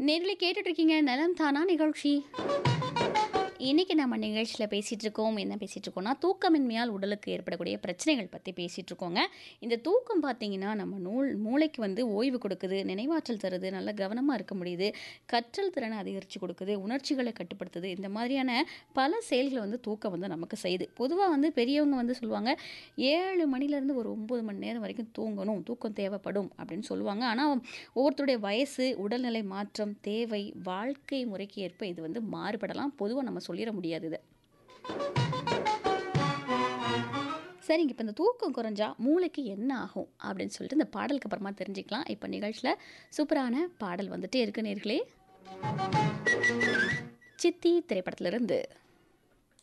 நேரில் கேட்டுட்டு இருக்கீங்க நலம் தானா நிகழ்ச்சி இன்னைக்கு நம்ம நிகழ்ச்சியில் பேசிகிட்டு இருக்கோம் என்ன பேசிகிட்டு இருக்கோம்னா தூக்கமின்மையால் உடலுக்கு ஏற்படக்கூடிய பிரச்சனைகள் பற்றி பேசிகிட்டு இருக்கோங்க இந்த தூக்கம் பார்த்தீங்கன்னா நம்ம நூல் மூளைக்கு வந்து ஓய்வு கொடுக்குது நினைவாற்றல் தருது நல்ல கவனமாக இருக்க முடியுது கற்றல் திறனை அதிகரித்து கொடுக்குது உணர்ச்சிகளை கட்டுப்படுத்துது இந்த மாதிரியான பல செயல்களை வந்து தூக்கம் வந்து நமக்கு செய்யுது பொதுவாக வந்து பெரியவங்க வந்து சொல்லுவாங்க ஏழு மணிலேருந்து ஒரு ஒம்பது மணி நேரம் வரைக்கும் தூங்கணும் தூக்கம் தேவைப்படும் அப்படின்னு சொல்லுவாங்க ஆனால் ஒவ்வொருத்தருடைய வயசு உடல்நிலை மாற்றம் தேவை வாழ்க்கை முறைக்கு ஏற்ப இது வந்து மாறுபடலாம் பொதுவாக நம்ம சொல்லிட முடியாது இது சரிங்க இப்போ இந்த தூக்கம் குறைஞ்சா மூளைக்கு என்ன ஆகும் அப்படின்னு சொல்லிட்டு இந்த பாடலுக்கு அப்புறமா தெரிஞ்சுக்கலாம் இப்போ நிகழ்ச்சியில் சூப்பரான பாடல் வந்துட்டே இருக்கு நேர்களே சித்தி திரைப்படத்திலிருந்து